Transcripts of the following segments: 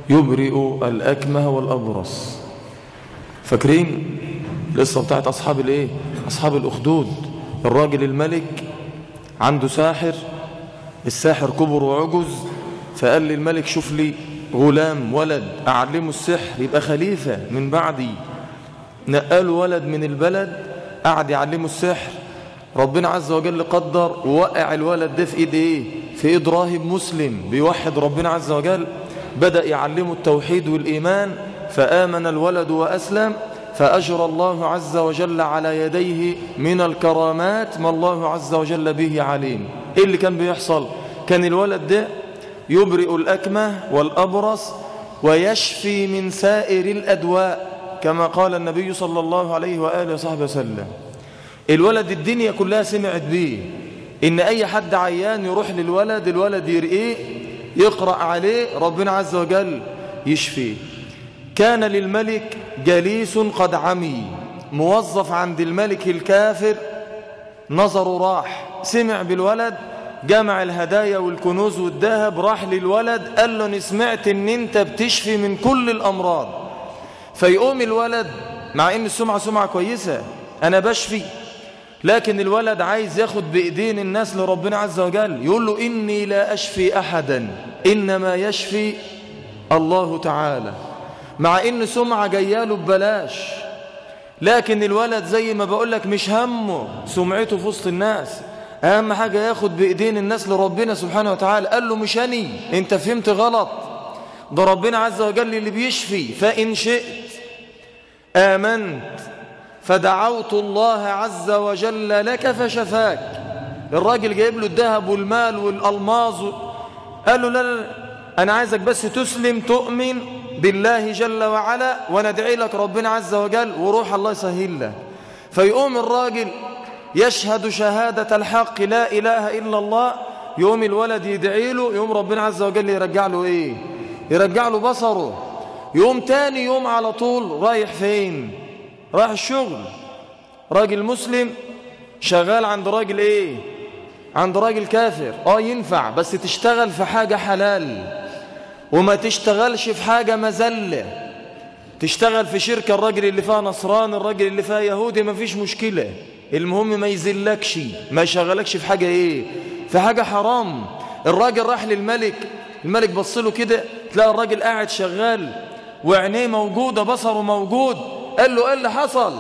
يبرئ الأكمه والأبرص فاكرين القصة بتاعت أصحاب الايه أصحاب الأخدود الراجل الملك عنده ساحر الساحر كبر وعجز فقال للملك شوف لي غلام ولد أعلمه السحر يبقى خليفة من بعدي نقلوا ولد من البلد قعد يعلمه السحر ربنا عز وجل قدر ووقع الولد ده في ايد ايه في ايد راهب مسلم بيوحد ربنا عز وجل بدأ يعلمه التوحيد والإيمان فآمن الولد وأسلم فأجرى الله عز وجل على يديه من الكرامات ما الله عز وجل به عليم إيه اللي كان بيحصل كان الولد ده يبرئ الأكمة والأبرص ويشفي من سائر الأدواء كما قال النبي صلى الله عليه وآله وصحبه وسلم الولد الدنيا كلها سمعت بيه إن أي حد عيان يروح للولد الولد يرقيه يقرأ عليه ربنا عز وجل يشفيه كان للملك جليس قد عمي موظف عند الملك الكافر نظره راح سمع بالولد جمع الهدايا والكنوز والذهب راح للولد قال له أنا سمعت ان انت بتشفي من كل الأمراض فيقوم الولد مع ان السمعة سمعة كويسة انا بشفي لكن الولد عايز ياخد بإيدين الناس لربنا عز وجل يقول له إني لا أشفي أحدا إنما يشفي الله تعالى مع إن سمعة جياله ببلاش لكن الولد زي ما بقول لك مش همه سمعته في وسط الناس أهم حاجة ياخد بإيدين الناس لربنا سبحانه وتعالى قال له مش أني أنت فهمت غلط ده ربنا عز وجل اللي بيشفي فإن شئت آمنت فدعوت الله عز وجل لك فشفاك الراجل جايب له الذهب والمال والألماظ قال له لا لا أنا عايزك بس تسلم تؤمن بالله جل وعلا وندعي لك ربنا عز وجل وروح الله يسهل لك فيقوم الراجل يشهد شهادة الحق لا إله إلا الله يقوم الولد يدعي له يقوم ربنا عز وجل يرجع له إيه يرجع له بصره يقوم تاني يوم على طول رايح فين رايح الشغل راجل مسلم شغال عند راجل ايه عند راجل كافر اه ينفع بس تشتغل في حاجة حلال وما تشتغلش في حاجة مزلة تشتغل في شركة الراجل اللي فيها نصران الراجل اللي فيها يهودي ما فيش مشكلة المهم ما يزلكش ما يشغلكش في حاجة ايه في حاجة حرام الراجل راح للملك الملك بص له كده تلاقي الراجل قاعد شغال وعينيه موجودة بصره موجود قال له ايه اللي حصل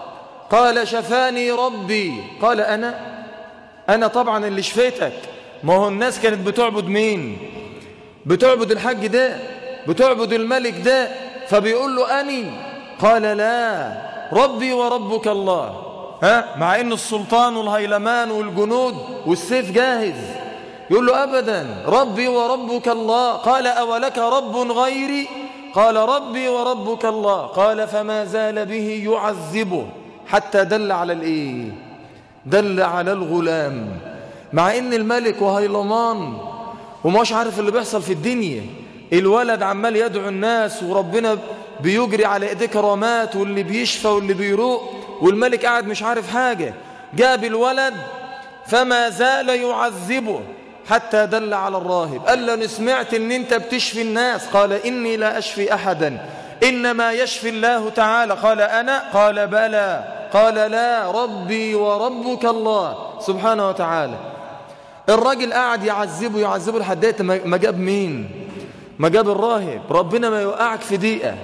قال شفاني ربي قال أنا أنا طبعا اللي شفيتك ما هو الناس كانت بتعبد مين بتعبد الحج ده بتعبد الملك ده فبيقول له أني قال لا ربي وربك الله ها مع ان السلطان والهيلمان والجنود والسيف جاهز يقول له أبدا ربي وربك الله قال أولك رب غيري قال ربي وربك الله قال فما زال به يعذبه حتى دل على الايه دل على الغلام مع ان الملك وهيلمان ومش عارف اللي بيحصل في الدنيا الولد عمال يدعو الناس وربنا بيجري على ايديه كرامات واللي بيشفى واللي بيروق والملك قاعد مش عارف حاجة جاب الولد فما زال يعذبه حتى دل على الراهب قال له أنا سمعت ان انت بتشفي الناس قال إني لا أشفي أحدا إنما يشفي الله تعالى قال أنا قال بلى قال لا ربي وربك الله سبحانه وتعالى الراجل قاعد يعذبه يعذبه لحد ما جاب مين ما جاب الراهب ربنا ما يوقعك في دقيقة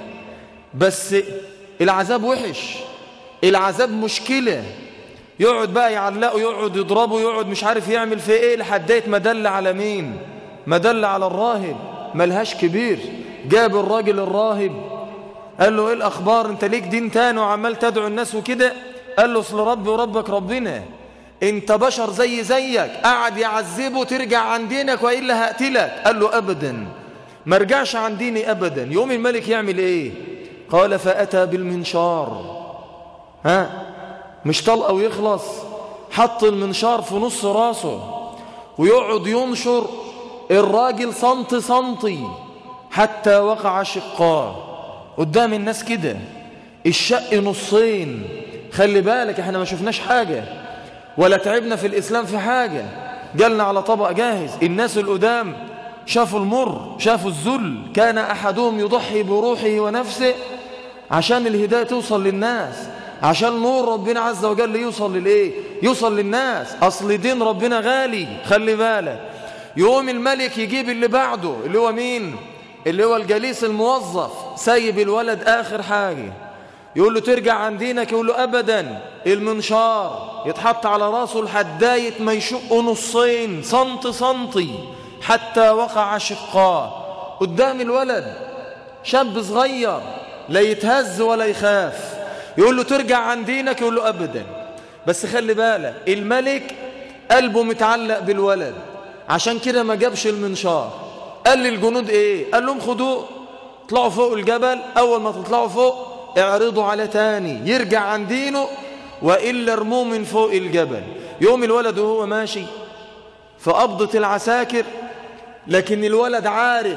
بس العذاب وحش العذاب مشكلة يقعد بقى يعلقه يقعد يضربه يقعد مش عارف يعمل في ايه لحد ما دل على مين ما دل على الراهب ملهاش كبير جاب الراجل الراهب قال له ايه الاخبار انت ليك دين تاني وعمال تدعو الناس وكده قال له اصل ربي وربك ربنا انت بشر زي زيك قعد يعذبه ترجع عن دينك والا هقتلك قال له ابدا ما رجعش عن ديني ابدا يوم الملك يعمل ايه قال فاتى بالمنشار ها مش طلقه ويخلص حط المنشار في نص راسه ويقعد ينشر الراجل سنتي سنتي حتى وقع شقاه قدام الناس كده الشق نصين خلي بالك احنا ما شفناش حاجة ولا تعبنا في الإسلام في حاجة جالنا على طبق جاهز الناس القدام شافوا المر شافوا الذل كان أحدهم يضحي بروحه ونفسه عشان الهداية توصل للناس عشان نور ربنا عز وجل يوصل للإيه يوصل للناس أصل دين ربنا غالي خلي بالك يقوم الملك يجيب اللي بعده اللي هو مين اللي هو الجليس الموظف سايب الولد آخر حاجة يقول له ترجع عن دينك يقول له أبدا المنشار يتحط على راسه الحداية ما يشق نصين سنت سنتي حتى وقع شقاه قدام الولد شاب صغير لا يتهز ولا يخاف يقول له ترجع عن دينك يقول له أبدا بس خلي بالك الملك قلبه متعلق بالولد عشان كده ما جابش المنشار قال للجنود ايه قال لهم خدوه اطلعوا فوق الجبل اول ما تطلعوا فوق اعرضوا على تاني يرجع عن دينه وإلا ارموه من فوق الجبل يوم الولد وهو ماشي في قبضة العساكر لكن الولد عارف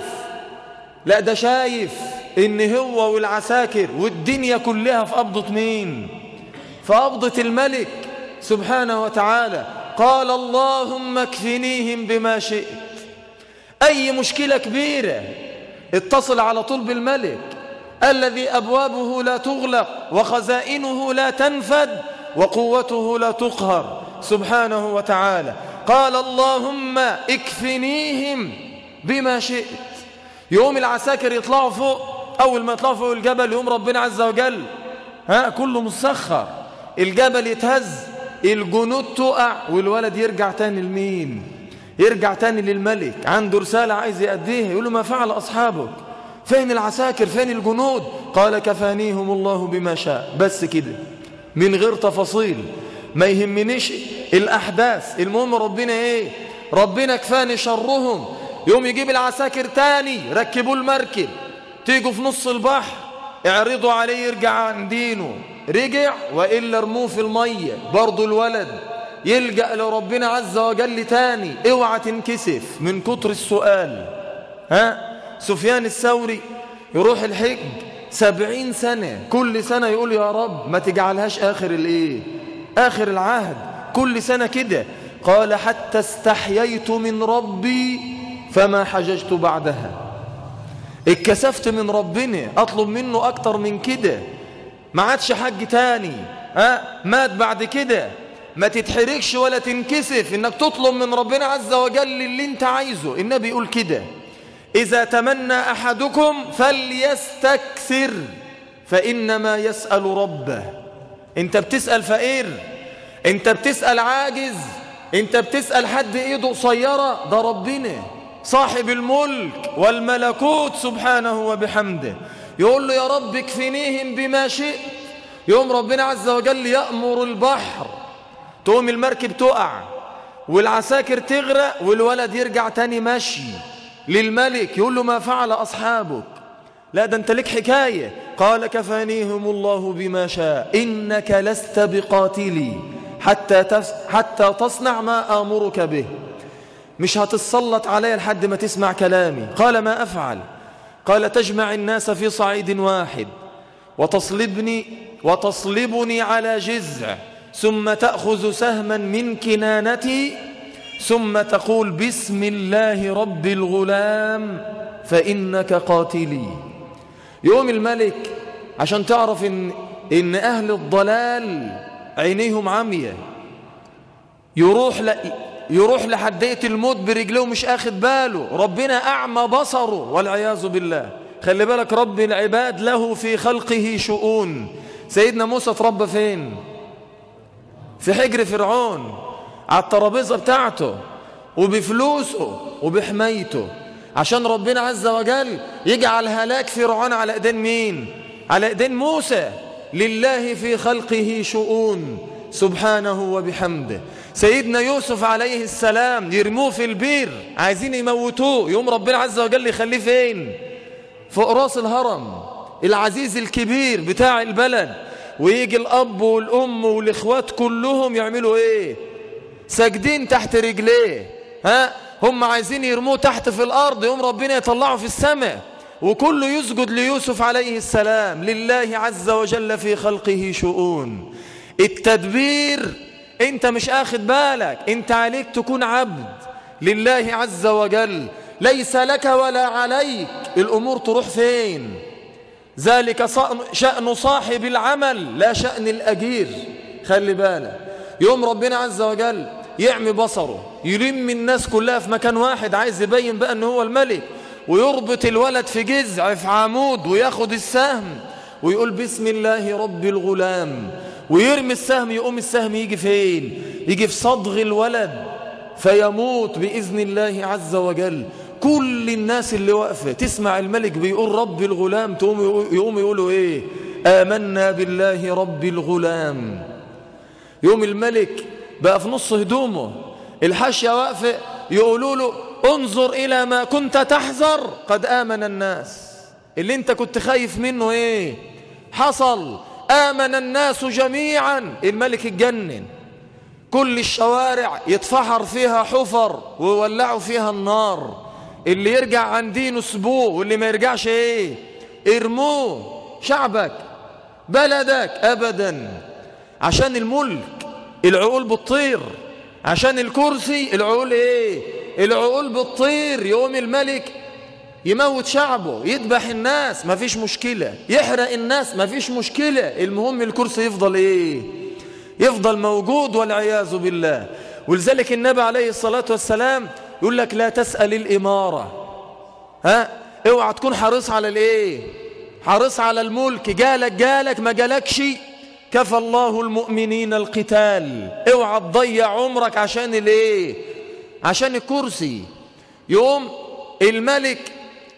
لا ده شايف ان هو والعساكر والدنيا كلها في قبضة مين في قبضة الملك سبحانه وتعالى قال اللهم اكفنيهم بما شئت أي مشكلة كبيرة اتصل على طول بالملك الذي أبوابه لا تغلق وخزائنه لا تنفد وقوته لا تقهر سبحانه وتعالى قال اللهم اكفنيهم بما شئت يوم العساكر يطلعوا فوق أول ما يطلعوا فوق الجبل يوم ربنا عز وجل ها كله مسخر الجبل يتهز الجنود تقع والولد يرجع تاني لمين يرجع تاني للملك عنده رسالة عايز يأديها يقول له ما فعل أصحابك فين العساكر فين الجنود قال كفانيهم الله بما شاء بس كده من غير تفاصيل ما يهمنيش الأحداث المهم ربنا إيه ربنا كفاني شرهم يوم يجيب العساكر تاني ركبوا المركب تيجوا في نص البحر اعرضوا عليه يرجع عن دينه رجع وإلا رموه في المية برضو الولد يلجأ لربنا عز وجل تاني اوعى تنكسف من كتر السؤال ها سفيان الثوري يروح الحج سبعين سنة كل سنة يقول يا رب ما تجعلهاش آخر الايه آخر العهد كل سنة كده قال حتى استحييت من ربي فما حججت بعدها اتكسفت من ربنا أطلب منه أكتر من كده ما عادش حج تاني ها مات بعد كده ما تتحركش ولا تنكسف انك تطلب من ربنا عز وجل اللي انت عايزه النبي يقول كده إذا تمنى أحدكم فليستكثر فإنما يسأل ربه انت بتسأل فقير انت بتسأل عاجز انت بتسأل حد ايده قصيرة ده ربنا صاحب الملك والملكوت سبحانه وبحمده يقول له يا رب اكفنيهم بما شئت يوم ربنا عز وجل يأمر البحر تقوم المركب تقع والعساكر تغرق والولد يرجع تاني ماشي للملك يقول له ما فعل أصحابك لا ده انت لك حكاية قال كفانيهم الله بما شاء إنك لست بقاتلي حتى, تس حتى تصنع ما آمرك به مش هتتسلط علي لحد ما تسمع كلامي قال ما أفعل قال تجمع الناس في صعيد واحد وتصلبني وتصلبني على جزع ثم تأخذ سهما من كنانتي ثم تقول بسم الله رب الغلام فإنك قاتلي يوم الملك عشان تعرف إن, إن أهل الضلال عينيهم عمية يروح ل... يروح لحدية الموت برجله مش اخد باله ربنا أعمى بصره والعياذ بالله خلي بالك رب العباد له في خلقه شؤون سيدنا موسى تربى فين في حجر فرعون على الترابيزة بتاعته وبفلوسه وبحمايته عشان ربنا عز وجل يجعل هلاك فرعون على ايدين مين على ايدين موسى لله في خلقه شؤون سبحانه وبحمده سيدنا يوسف عليه السلام يرموه في البير عايزين يموتوه يوم ربنا عز وجل يخليه فين فوق راس الهرم العزيز الكبير بتاع البلد ويجي الأب والأم والإخوات كلهم يعملوا إيه ساجدين تحت رجليه ها هم عايزين يرموه تحت في الأرض يوم ربنا يطلعه في السماء وكله يسجد ليوسف عليه السلام لله عز وجل في خلقه شؤون التدبير انت مش اخد بالك انت عليك تكون عبد لله عز وجل ليس لك ولا عليك الأمور تروح فين ذلك شأن صاحب العمل لا شأن الأجير خلي بالك يوم ربنا عز وجل يعمي بصره يلم الناس كلها في مكان واحد عايز يبين بقى أنه هو الملك ويربط الولد في جذع في عمود وياخد السهم ويقول بسم الله رب الغلام ويرمي السهم يقوم السهم يجي فين يجي في صدغ الولد فيموت بإذن الله عز وجل كل الناس اللي واقفة تسمع الملك بيقول رب الغلام يقوم يقولوا ايه آمنا بالله رب الغلام يوم الملك بقى في نص هدومه الحاشية واقفة يقولوا له انظر إلى ما كنت تحذر قد آمن الناس اللي انت كنت خايف منه ايه حصل آمن الناس جميعا الملك اتجنن كل الشوارع يتفحر فيها حفر ويولعوا فيها النار اللي يرجع عن دينه سبوه واللي ما يرجعش ايه ارموه شعبك بلدك ابدا عشان الملك العقول بتطير عشان الكرسي العقول ايه العقول بتطير يوم الملك يموت شعبه يذبح الناس ما فيش مشكلة يحرق الناس ما فيش مشكلة المهم الكرسي يفضل ايه يفضل موجود والعياذ بالله ولذلك النبي عليه الصلاة والسلام يقول لك لا تسأل الإمارة ها اوعى تكون حريص على الايه حريص على الملك جالك جالك ما جالكش كفى الله المؤمنين القتال اوعى تضيع عمرك عشان الايه عشان الكرسي يوم الملك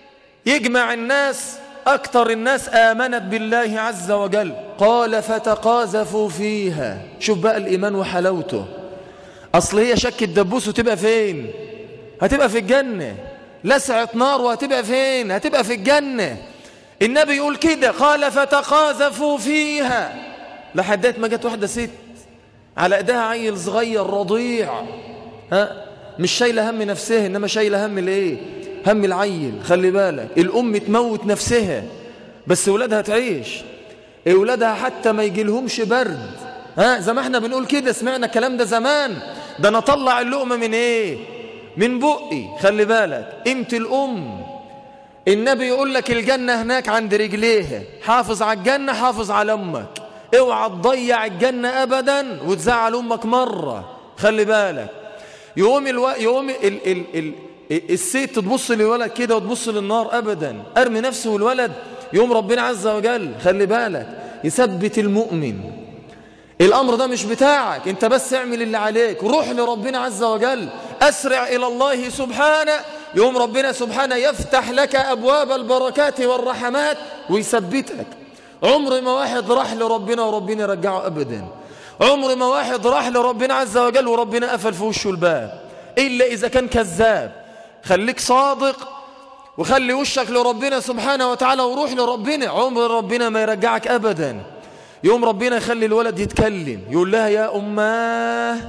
يجمع الناس أكثر الناس آمنت بالله عز وجل قال فتقاذفوا فيها شوف بقى الإيمان وحلاوته أصل هي شك الدبوس وتبقى فين هتبقى في الجنة لسعة نار وهتبقى فين هتبقى في الجنة النبي يقول كده قال فتقاذفوا فيها لحدات ما جت واحدة ست على ايدها عيل صغير رضيع ها مش شايله هم نفسها انما شايله هم الايه هم العيل خلي بالك الام تموت نفسها بس ولادها تعيش اولادها حتى ما يجي لهمش برد ها زي ما احنا بنقول كده سمعنا الكلام ده زمان ده انا اطلع اللقمه من ايه من بقي خلي بالك قيمه الام النبي يقول لك الجنه هناك عند رجليها حافظ على الجنه حافظ على امك اوعى تضيع الجنه ابدا وتزعل امك مره خلي بالك يوم الو... يوم ال... ال... ال... الست تبص للولد كده وتبص للنار ابدا ارمي نفسه والولد يوم ربنا عز وجل خلي بالك يثبت المؤمن الامر ده مش بتاعك انت بس اعمل اللي عليك روح لربنا عز وجل اسرع الى الله سبحانه يوم ربنا سبحانه يفتح لك ابواب البركات والرحمات ويثبتك عمر ما واحد راح لربنا وربنا يرجعه ابدا عمر ما واحد راح لربنا عز وجل وربنا قفل في وشه الباب إلا إذا كان كذاب خليك صادق وخلي وشك لربنا سبحانه وتعالى وروح لربنا عمر ربنا ما يرجعك أبدا يوم ربنا يخلي الولد يتكلم يقول لها يا أماه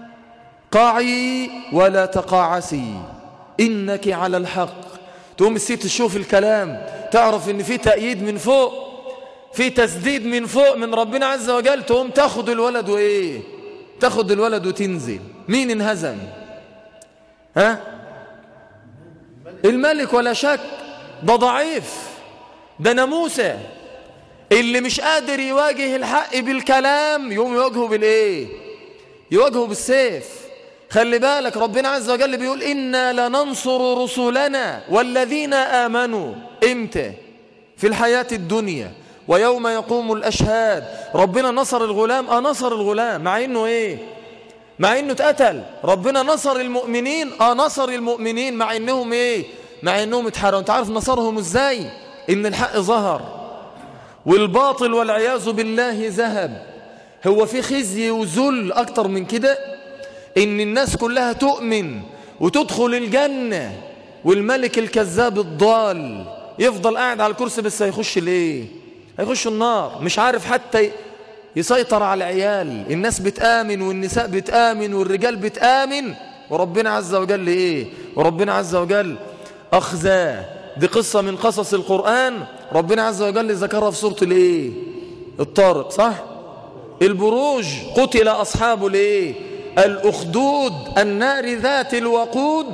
قاعي ولا تقاعسي إنك على الحق تقوم الست تشوف الكلام تعرف ان في تأييد من فوق في تسديد من فوق من ربنا عز وجل تقوم تاخد الولد وايه تاخد الولد وتنزل مين انهزم ها الملك ولا شك ده ضعيف ده ناموسة اللي مش قادر يواجه الحق بالكلام يقوم يواجهه بالايه يواجهه بالسيف خلي بالك ربنا عز وجل بيقول إنا لننصر رسلنا والذين آمنوا امتى في الحياة الدنيا ويوم يقوم الأشهاد ربنا نصر الغلام أه نصر الغلام مع إنه إيه مع إنه اتقتل ربنا نصر المؤمنين أه نصر المؤمنين مع إنهم إيه مع إنهم اتحرقوا أنت عارف نصرهم إزاي إن الحق ظهر والباطل والعياذ بالله ذهب هو في خزي وذل أكتر من كده إن الناس كلها تؤمن وتدخل الجنة والملك الكذاب الضال يفضل قاعد على الكرسي بس هيخش ليه هيخش النار مش عارف حتى يسيطر على العيال الناس بتآمن والنساء بتآمن والرجال بتآمن وربنا عز وجل ايه وربنا عز وجل أخزاه دي قصة من قصص القرآن ربنا عز وجل ذكرها في سورة الايه الطارق صح البروج قتل أصحاب الايه الأخدود النار ذات الوقود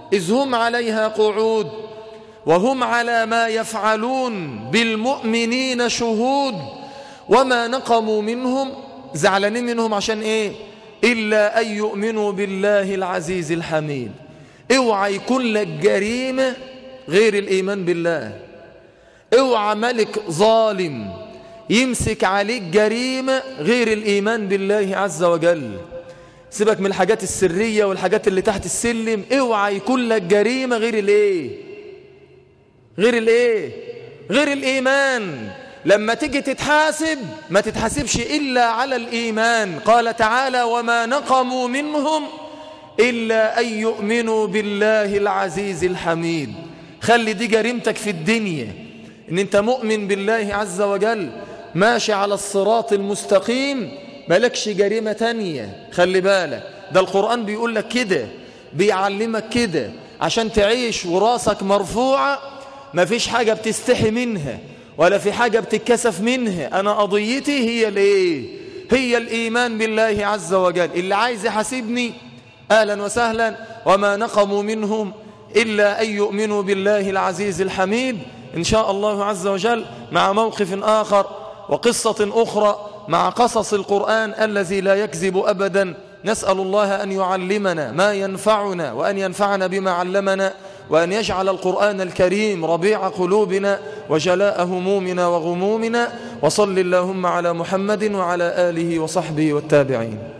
إذ هم عليها قعود وهم على ما يفعلون بالمؤمنين شهود وما نقموا منهم زعلانين منهم عشان ايه إلا أن يؤمنوا بالله العزيز الحميد اوعى يكون لك جريمة غير الإيمان بالله اوعى ملك ظالم يمسك عليك جريمة غير الإيمان بالله عز وجل سيبك من الحاجات السرية والحاجات اللي تحت السلم اوعى يكون لك جريمة غير الايه غير الايه غير الإيمان لما تيجي تتحاسب ما تتحاسبش إلا على الإيمان قال تعالى وما نقموا منهم إلا أن يؤمنوا بالله العزيز الحميد خلي دي جريمتك في الدنيا إن أنت مؤمن بالله عز وجل ماشي على الصراط المستقيم مالكش جريمة تانية خلي بالك ده القرآن بيقول لك كده بيعلمك كده عشان تعيش وراسك مرفوعة مفيش حاجة بتستحي منها ولا في حاجة بتتكسف منها أنا قضيتي هي الايه هي الإيمان بالله عز وجل اللي عايز يحاسبني أهلا وسهلا وما نقموا منهم إلا أن يؤمنوا بالله العزيز الحميد إن شاء الله عز وجل مع موقف آخر وقصة أخرى مع قصص القرآن الذي لا يكذب أبدا نسأل الله أن يعلمنا ما ينفعنا وأن ينفعنا بما علمنا وأن يجعل القرآن الكريم ربيع قلوبنا وجلاء همومنا وغمومنا وصل اللهم على محمد وعلى آله وصحبه والتابعين